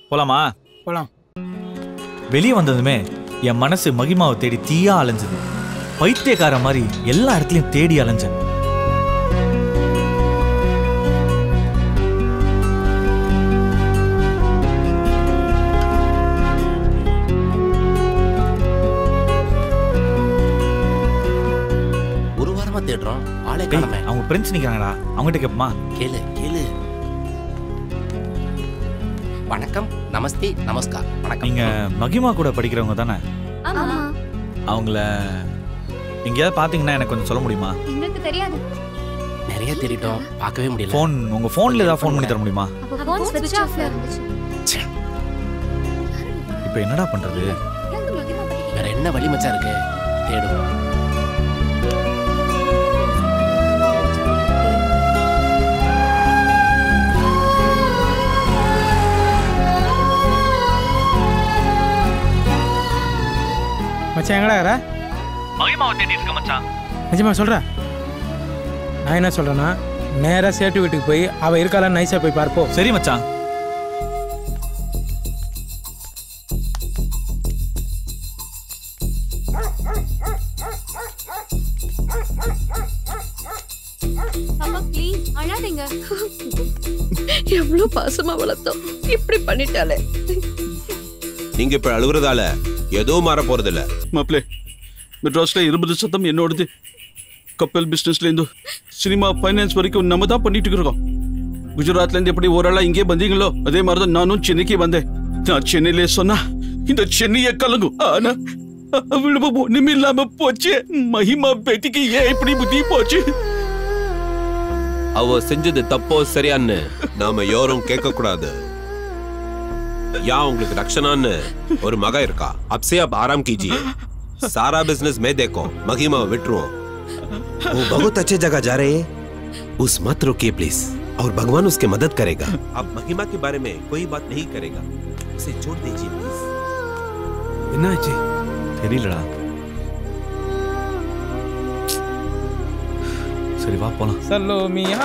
போலாமா போலாம் வெளியே வந்ததுமே என் மனசு மகிமாவை தேடி தீயா அலைஞ்சது பைத்தியக்கார மாதிரி எல்லா இடத்துலயும் தேடி அலைஞ்சேன் ஒரு வாரமா தேடுறோம் ஆளே டேய், காணமே அவங்க ஃப்ரெண்ட்ஸ் நிக்கிறாங்கடா அவங்ககிட்ட கேப்பமா கேளு கேளு வணக்கம் நமஸ்தே நமஸ்கார் வணக்கம் நீங்க மகிமா கூட படிக்கிறவங்க தானே ஆமா அவங்கள எங்கேயாவது பாத்தீங்கன்னா எனக்கு கொஞ்சம் சொல்ல முடியுமா எங்களுக்கு தெரியாது நிறைய தேடிட்டோம் பார்க்கவே முடியல ஃபோன் உங்க ஃபோன்ல ஏதாவது ஃபோன் பண்ணி தர முடியுமா அப்ப போன் ஸ்விட்ச் ஆஃப்ல இருந்துச்சு ச்சே, இப்போ என்னடா பண்றது வேற என்ன வழி மச்சான் இருக்கு தேடுவோம் மச்சான் எங்கடா இருக்கிற மகிமாவை தேடி இருக்க மச்சான் நிஜமா சொல்கிறேன் நான் என்ன சொல்கிறேன்னா நேராக சேட்டு வீட்டுக்கு போய் அவள் இருக்காளான்னு நைஸாக போய் பார்ப்போம் சரி மச்சான் அப்பா ப்ளீஸ் அழாதீங்க எவ்வளவு பாசமா வளர்த்தோம் இப்படி பண்ணிட்டாலே நீங்க இப்ப அழுகுறதால ஏதோ மாற போறதில்ல மாப்பிளே மெட்ராஸ்ல இருபது சதம் என்னோடது கப்பல் பிசினஸ்ல இருந்து சினிமா ஃபைனான்ஸ் வரைக்கும் நம்ம தான் பண்ணிட்டு இருக்கோம் குஜராத்ல இருந்து எப்படி ஓரளவு இங்கே வந்தீங்களோ அதே மாதிரி தான் நானும் சென்னைக்கு வந்தேன் நான் சென்னையிலே சொன்னா இந்த சென்னையை கலங்கும் ஆனா அவ்வளவு ஒண்ணுமே இல்லாம போச்சு மகிமா பேட்டிக்கு ஏன் இப்படி புத்தி போச்சு அவ செஞ்சது தப்போ சரியான்னு நாம யாரும் கேட்க கூடாது யா உங்களுக்கு ரக்ஷனான்னு ஒரு மக இருக்கா அப்சே அப் ஆராம் कीजिए सारा बिजनेस मैं देखो महिमा विट्रुओं वो बहुत अच्छे जगह जा रहे हैं उस मत रोकिए प्लीज और भगवान उसके मदद करेगा अब महिमा के बारे में कोई बात नहीं करेगा उसे छोड़ दीजिए प्लीज என்னாச்சு தெரியலடா சரி வா போலாம் சல்லோமியா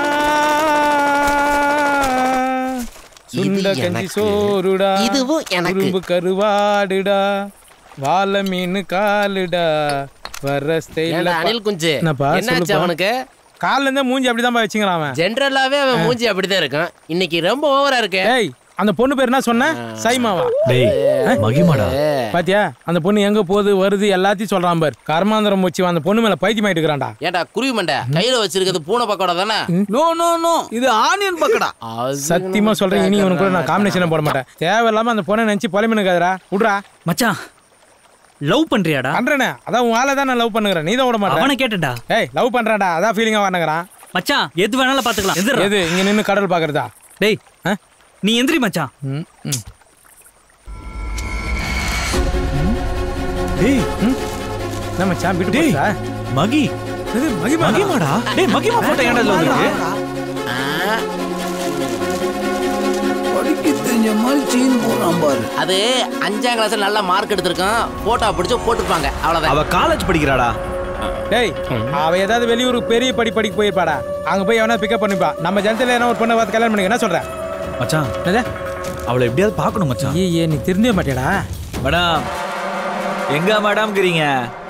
சுண்ட இது கஞ்சி எனக்கு. சோறுடா இதுவும் எனக்கு. உரும்பு கருவாடுடா வாழை மீன் காலுடா வர ஏன்டா ஸ்டைல அனில் குஞ்சு என்னப்பா, என்னாச்சு சொல்லுப்பா. அவனுக்கு கால்ல இருந்தே மூஞ்சி அப்படிதான் வச்சுக்கிறான் அவன் ஜென்ரலாவே அவன் மூஞ்சி அப்படிதான் இருக்கும் இன்னைக்கு ரொம்ப ஓவரா இருக்கு ஏய் அந்த பொண்ணு பேர் என்ன சொன்ன சைமாவா டேய் மகிமாடா பாத்தியா அந்த பொண்ணு எங்க போகுது வருது எல்லாத்தையும் சொல்றான் பார் கர்மாந்திரம் வச்சு அந்த பொண்ணு மேல பைத்தியமாயிட்டு இருக்கிறான்டா ஏன்டா குருவி மண்டை கையில வச்சிருக்கிறது பூனை பக்கோடா தானே நோ நோ நோ இது ஆனியன் பக்கடா சத்தியமா சொல்றேன் இனி உனக்கு கூட நான் காம்பினேஷன் போட மாட்டேன் தேவையில்லாம அந்த பொண்ணை நினைச்சு புலமினுக்காதரா விட்றா மச்சான் லவ் பண்றியாடா பண்றேனே அதான் உன் ஆளை தான் நான் லவ் பண்ணுகிறேன் நீ தான் விட மாட்டேன் அவனை கேட்டடா ஏய் லவ் பண்றான்டா அதான் ஃபீலிங்கா வரணுங்கிறான் மச்சான் எது வேணாலும் பாத்துக்கலாம் எதிரா எது இங்க நின்னு கடல் பாக்குறதா டேய் ஆ? நீ எந்திரி மச்சான் ம், ம். டேய் என்ன மச்சான் வீட்டு டேய். போச்சா மகி இது மகிமா மகிமாடா டேய் மகிமா போட்டோ ஏன்டா இதுல வந்திருக்கு படிக்க தெரிஞ்ச மாதிரி சீன் போறான் பாரு அது அஞ்சாம் கிளாஸ்ல நல்ல மார்க் எடுத்திருக்கான் போட்டோ பிடிச்சு போட்டுருப்பாங்க அவ்வளவுதான் அவ காலேஜ் படிக்கிறாடா டேய் அவ ஏதாவது வெளியூருக்கு பெரிய படி படிக்க போயிருப்பாடா அங்க போய் எவனா பிக்கப் பண்ணிப்பா நம்ம ஜனத்துல என்ன ஒரு பொண்ணை பார்த்து கல்யாணம் பண்ணிக்க என்ன சொல்ற மச்சான் என்னது அவளை எப்படியாவது பார்க்கணும் மச்சான் ஏய் நீ திருந்தவே மாட்டியாடா மேடம் எங்க மேடம்ங்கிறீங்க